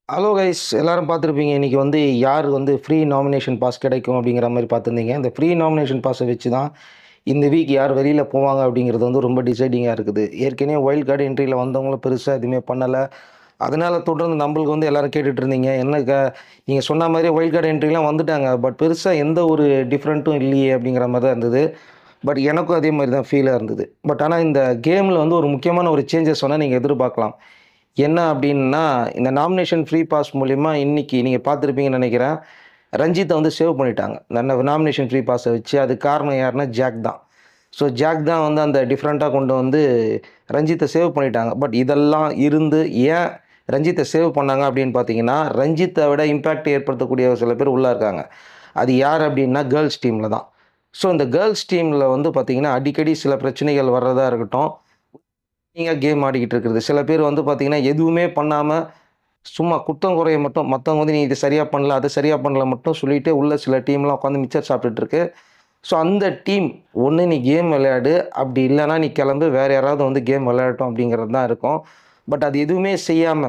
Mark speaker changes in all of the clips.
Speaker 1: hello guys எல்லாரும் பார்த்துருப்பீங்க இன்றைக்கி வந்து யார் வந்து ஃப்ரீ நாமினேஷன் பாஸ் கிடைக்கும் அப்படிங்கிற மாதிரி பார்த்துருந்தீங்க இந்த ஃப்ரீ நாமினேஷன் பாஸை வச்சு தான் இந்த வீக் யார் வெளியில் போவாங்க அப்படிங்கிறது வந்து ரொம்ப டிசைடிங்காக இருக்குது ஏற்கனவே வைல்ட் கார்டு என்ட்ரியில் வந்தவங்களும் பெருசாக எதுவுமே பண்ணலை அதனால் தொடர்ந்து நம்மளுக்கு வந்து எல்லோரும் கேட்டுட்டு இருந்தீங்க என்ன க நீங்கள் சொன்ன மாதிரி வைல்ட் கார்டு என்ட்ரிலாம் வந்துட்டாங்க பட் பெருசாக எந்த ஒரு டிஃப்ரெண்ட்டும் இல்லையே அப்படிங்கிற மாதிரி தான் இருந்தது பட் எனக்கும் அதே மாதிரி தான் ஃபீலாக இருந்தது பட் ஆனால் இந்த கேமில் வந்து ஒரு முக்கியமான ஒரு சேஞ்சஸ் சொன்னால் நீங்கள் எதிர்பார்க்கலாம் என்ன அப்படின்னா இந்த நாமினேஷன் ஃப்ரீ பாஸ் மூலிமா இன்றைக்கி நீங்கள் பார்த்துருப்பீங்கன்னு நினைக்கிறேன் ரஞ்சித்தை வந்து சேவ் பண்ணிட்டாங்க இந்த நாமினேஷன் ஃப்ரீ பாஸை வச்சு அது காரணம் யாருன்னா ஜாக் தான் ஸோ ஜாக் தான் வந்து அந்த டிஃப்ரெண்ட்டாக கொண்டு வந்து ரஞ்சித்தை சேவ் பண்ணிட்டாங்க பட் இதெல்லாம் இருந்து ஏன் ரஞ்சித்தை சேவ் பண்ணாங்க அப்படின்னு பார்த்தீங்கன்னா ரஞ்சித்தை விட இம்பேக்ட் ஏற்படுத்தக்கூடிய சில பேர் உள்ளே இருக்காங்க அது யார் அப்படின்னா கேர்ள்ஸ் டீமில் தான் ஸோ இந்த கேர்ள்ஸ் டீமில் வந்து பார்த்திங்கன்னா அடிக்கடி சில பிரச்சனைகள் வர்றதா இருக்கட்டும் நீங்கள் கேம் ஆடிக்கிட்டு இருக்கிறது சில பேர் வந்து பார்த்திங்கன்னா எதுவுமே பண்ணாமல் சும்மா குத்தம் குறைய மட்டும் மற்றவங்க வந்து நீ இது சரியாக பண்ணல அதை சரியாக பண்ணல மட்டும் சொல்லிட்டு உள்ள சில டீம்லாம் உட்காந்து மிச்சர் சாப்பிட்டுட்டு இருக்கு ஸோ அந்த டீம் ஒன்று நீ கேம் விளையாடு அப்படி இல்லைன்னா நீ கிளம்பு வேறு யாராவது வந்து கேம் விளையாடட்டும் அப்படிங்கிறது தான் இருக்கும் பட் அது எதுவுமே செய்யாமல்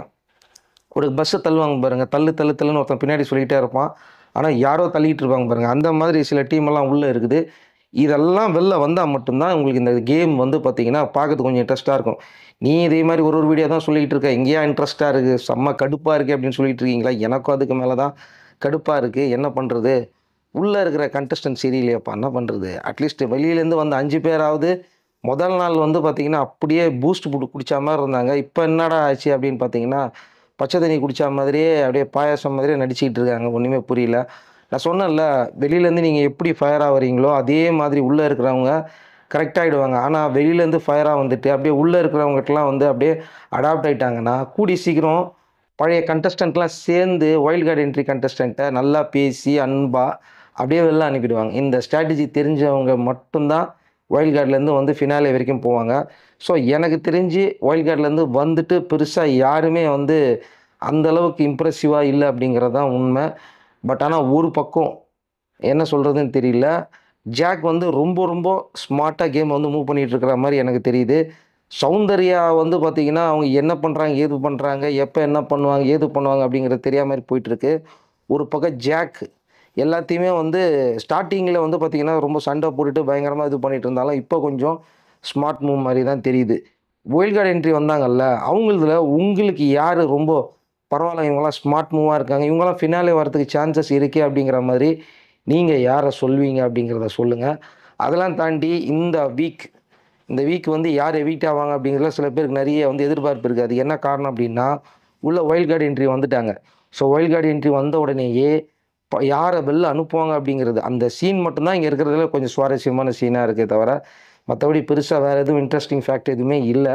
Speaker 1: ஒரு பஸ்ஸை தள்ளுவாங்க பாருங்கள் தள்ளு தள்ளு தள்ளுன்னு ஒருத்தன் பின்னாடி சொல்லிகிட்டே இருப்பான் ஆனால் யாரோ தள்ளிட்டு இருப்பாங்க பாருங்கள் அந்த மாதிரி சில டீம் எல்லாம் உள்ளே இருக்குது இதெல்லாம் வெளில வந்தால் மட்டும்தான் உங்களுக்கு இந்த கேம் வந்து பார்த்தீங்கன்னா பார்க்கறதுக்கு கொஞ்சம் இன்ட்ரெஸ்ட்டாக இருக்கும் நீ இதே மாதிரி ஒரு ஒரு வீடியோ தான் சொல்லிகிட்டு இருக்க எங்கேயா இன்ட்ரெஸ்ட்டாக இருக்குது செம்ம கடுப்பாக இருக்குது அப்படின்னு சொல்லிட்டு இருக்கீங்களா எனக்கும் அதுக்கு மேலே தான் கடுப்பாக இருக்குது என்ன பண்ணுறது உள்ளே இருக்கிற கண்டஸ்டன்ட் சரியில்லையாப்பா என்ன பண்ணுறது அட்லீஸ்ட் வெளியிலேருந்து வந்த அஞ்சு பேராவது முதல் நாள் வந்து பார்த்திங்கன்னா அப்படியே பூஸ்ட் போட்டு குடித்த மாதிரி இருந்தாங்க இப்போ என்னடா ஆச்சு அப்படின்னு பார்த்தீங்கன்னா பச்சை தண்ணி குடித்த மாதிரியே அப்படியே பாயாசம் மாதிரியே நடிச்சிக்கிட்டு இருக்காங்க ஒன்றுமே புரியல நான் சொன்னேன்ல வெளியிலேருந்து நீங்கள் எப்படி ஃபயர் ஆகிறீங்களோ அதே மாதிரி உள்ளே இருக்கிறவங்க கரெக்டாகிடுவாங்க ஆனால் வெளியிலேருந்து ஃபயராக வந்துட்டு அப்படியே உள்ளே இருக்கிறவங்கட்டலாம் வந்து அப்படியே அடாப்ட் ஆகிட்டாங்கன்னா கூடி சீக்கிரம் பழைய கண்டஸ்டண்ட்லாம் சேர்ந்து வைல்ட் கார்டு என்ட்ரி கண்டஸ்டண்ட்டை நல்லா பேசி அன்பாக அப்படியே வெளில அனுப்பிடுவாங்க இந்த ஸ்ட்ராட்டஜி தெரிஞ்சவங்க மட்டும்தான் வைல்ட் கார்ட்லேருந்து வந்து ஃபினாலே வரைக்கும் போவாங்க ஸோ எனக்கு தெரிஞ்சு வைல்ட் கார்ட்லேருந்து வந்துட்டு பெருசாக யாருமே வந்து அந்தளவுக்கு இம்ப்ரெசிவாக இல்லை அப்படிங்கிறது தான் உண்மை பட் ஆனால் ஒரு பக்கம் என்ன சொல்கிறதுன்னு தெரியல ஜாக் வந்து ரொம்ப ரொம்ப ஸ்மார்ட்டாக கேம் வந்து மூவ் பண்ணிகிட்டு இருக்கிற மாதிரி எனக்கு தெரியுது சௌந்தர்யா வந்து பார்த்திங்கன்னா அவங்க என்ன பண்ணுறாங்க ஏது பண்ணுறாங்க எப்போ என்ன பண்ணுவாங்க ஏது பண்ணுவாங்க அப்படிங்கிறது தெரியாம மாதிரி போயிட்டுருக்கு ஒரு பக்கம் ஜாக் எல்லாத்தையுமே வந்து ஸ்டார்டிங்கில் வந்து பார்த்திங்கன்னா ரொம்ப சண்டை போட்டுட்டு பயங்கரமாக இது பண்ணிட்டு இருந்தாலும் இப்போ கொஞ்சம் ஸ்மார்ட் மூவ் மாதிரி தான் தெரியுது வைல்ட் கார்டு என்ட்ரி வந்தாங்கல்ல அவங்களதுல உங்களுக்கு யார் ரொம்ப பரவாயில்ல இவங்களாம் ஸ்மார்ட் மூவாக இருக்காங்க இவங்களாம் ஃபினாலே வரதுக்கு சான்சஸ் இருக்கே அப்படிங்கிற மாதிரி நீங்கள் யாரை சொல்வீங்க அப்படிங்கிறத சொல்லுங்கள் அதெல்லாம் தாண்டி இந்த வீக் இந்த வீக் வந்து யார் எவிக்ட் ஆவாங்க அப்படிங்கிறத சில பேருக்கு நிறைய வந்து எதிர்பார்ப்பு இருக்குது அது என்ன காரணம் அப்படின்னா உள்ள வைல்ட் கார்டு என்ட்ரி வந்துட்டாங்க ஸோ வைல்ட் கார்டு என்ட்ரி வந்த உடனேயே இப்போ யாரை வெளில அனுப்புவாங்க அப்படிங்கிறது அந்த சீன் மட்டும்தான் இங்கே இருக்கிறதுல கொஞ்சம் சுவாரஸ்யமான சீனாக இருக்கே தவிர மற்றபடி பெருசாக வேறு எதுவும் இன்ட்ரெஸ்டிங் ஃபேக்ட் எதுவுமே இல்லை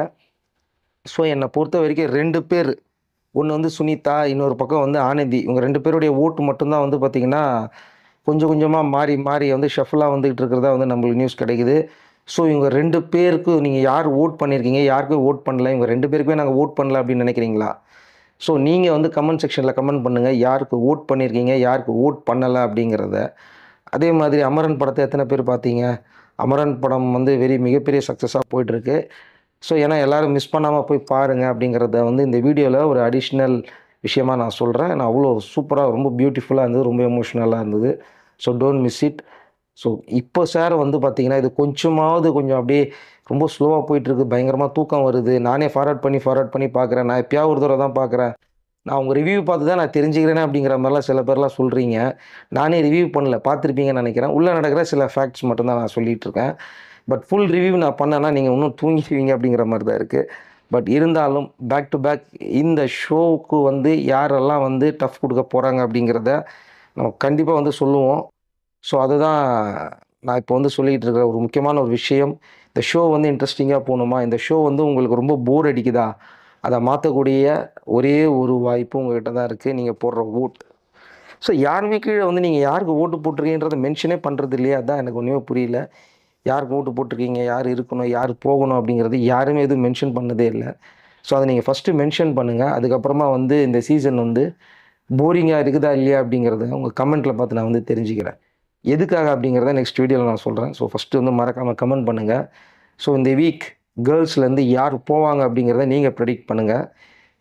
Speaker 1: ஸோ என்னை பொறுத்த வரைக்கும் ரெண்டு பேர் ஒன்று வந்து சுனிதா இன்னொரு பக்கம் வந்து ஆனந்தி இவங்க ரெண்டு பேருடைய ஓட்டு மட்டும்தான் வந்து பார்த்திங்கன்னா கொஞ்சம் கொஞ்சமாக மாறி மாறி வந்து ஷஃபலாக வந்துகிட்டு இருக்கிறதா வந்து நம்மளுக்கு நியூஸ் கிடைக்குது ஸோ இவங்க ரெண்டு பேருக்கு நீங்கள் யார் ஓட் பண்ணியிருக்கீங்க யாருக்கும் ஓட் பண்ணல இவங்க ரெண்டு பேருக்குமே நாங்கள் ஓட் பண்ணல அப்படின்னு நினைக்கிறீங்களா ஸோ நீங்கள் வந்து கமெண்ட் செக்ஷனில் கமெண்ட் பண்ணுங்கள் யாருக்கு ஓட் பண்ணியிருக்கீங்க யாருக்கு ஓட் பண்ணலை அப்படிங்கிறத அதே மாதிரி அமரன் படத்தை எத்தனை பேர் பார்த்தீங்க அமரன் படம் வந்து வெரி மிகப்பெரிய சக்ஸஸாக போயிட்டுருக்கு ஸோ ஏன்னா எல்லோரும் மிஸ் பண்ணாமல் போய் பாருங்கள் அப்படிங்கிறத வந்து இந்த வீடியோவில் ஒரு அடிஷ்னல் விஷயமாக நான் சொல்கிறேன் நான் அவ்வளோ சூப்பராக ரொம்ப பியூட்டிஃபுல்லாக இருந்தது ரொம்ப எமோஷ்னலாக இருந்தது so don't miss it so இப்போ சார் வந்து பார்த்திங்கன்னா இது கொஞ்சமாவது கொஞ்சம் அப்படியே ரொம்ப ஸ்லோவாக போயிட்டுருக்கு பயங்கரமாக தூக்கம் வருது நானே ஃபார்வர்ட் பண்ணி ஃபார்வர்ட் பண்ணி பார்க்குறேன் நான் எப்பயாவது ஒரு தடவை தான் பார்க்குறேன் நான் உங்கள் ரிவ்யூ பார்த்து தான் நான் தெரிஞ்சுக்கிறேனே அப்படிங்கிற மாதிரிலாம் சில பேர்லாம் சொல்கிறீங்க நானே ரிவ்யூ பண்ணல பார்த்துருப்பீங்கன்னு நினைக்கிறேன் உள்ளே நடக்கிற சில ஃபேக்ட்ஸ் மட்டும்தான் நான் சொல்லிகிட்டு இருக்கேன் பட் ஃபுல் ரிவ்யூ நான் பண்ணேன்னா நீங்கள் இன்னும் தூங்கிடுவீங்க அப்படிங்கிற மாதிரி தான் இருக்குது பட் இருந்தாலும் பேக் டு பேக் இந்த ஷோவுக்கு வந்து யாரெல்லாம் வந்து டஃப் கொடுக்க போகிறாங்க அப்படிங்கிறத நம்ம கண்டிப்பாக வந்து சொல்லுவோம் ஸோ அதுதான் நான் இப்போ வந்து சொல்லிகிட்டு இருக்கிற ஒரு முக்கியமான ஒரு விஷயம் இந்த ஷோ வந்து இன்ட்ரெஸ்டிங்காக போகணுமா இந்த ஷோ வந்து உங்களுக்கு ரொம்ப போர் அடிக்குதா அதை மாற்றக்கூடிய ஒரே ஒரு வாய்ப்பு உங்கள்கிட்ட தான் இருக்குது நீங்கள் போடுற ஓட் ஸோ யாருமே கீழே வந்து நீங்கள் யாருக்கு ஓட்டு போட்டிருக்கீன்றதை மென்ஷனே பண்ணுறது இல்லையா அதான் எனக்கு ஒன்றுமே புரியல யாருக்கு ஓட்டு போட்டிருக்கீங்க யார் இருக்கணும் யார் போகணும் அப்படிங்கிறது யாருமே எதுவும் மென்ஷன் பண்ணதே இல்லை ஸோ அதை நீங்கள் ஃபஸ்ட்டு மென்ஷன் பண்ணுங்கள் அதுக்கப்புறமா வந்து இந்த சீசன் வந்து போரிங்காக இருக்குதா இல்லையா அப்படிங்கிறத உங்கள் கமெண்ட்டில் பார்த்து நான் வந்து தெரிஞ்சுக்கிறேன் எதுக்காக அப்படிங்கிறத நெக்ஸ்ட் வீடியோவில் நான் சொல்கிறேன் ஸோ ஃபஸ்ட்டு வந்து மறக்காமல் கமெண்ட் பண்ணுங்கள் ஸோ இந்த வீக் கேர்ள்ஸ்லேருந்து யார் போவாங்க அப்படிங்கிறத நீங்கள் ப்ரெடிக்ட் பண்ணுங்கள்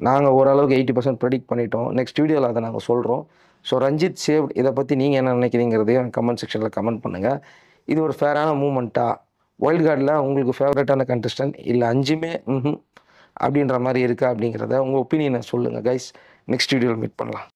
Speaker 1: நாங்கள் ஓரளவுக்கு எயிட்டி பர்சன்ட் ப்ரெடிக்ட் பண்ணிட்டோம் நெக்ஸ்ட் வீடியோவில் அதை நாங்கள் சொல்கிறோம் ஸோ ரஞ்சித் சேவ் இதை பற்றி நீங்கள் என்ன நினைக்கிறீங்கிறதையும் கமெண்ட் செக்ஷனில் கமெண்ட் பண்ணுங்கள் இது ஒரு ஃபேரான மூமெண்ட்டா வைல்ட் கார்டில் உங்களுக்கு ஃபேவரட்டான கண்டஸ்டன்ட் இல்லை அஞ்சுமே ம்ஹும் அப்படின்ற மாதிரி இருக்கா அப்படிங்கிறத உங்கள் ஒப்பீனியனை சொல்லுங்கள் கைஸ் நெக்ஸ்ட் வீடியோவில் மீட் பண்ணலாம்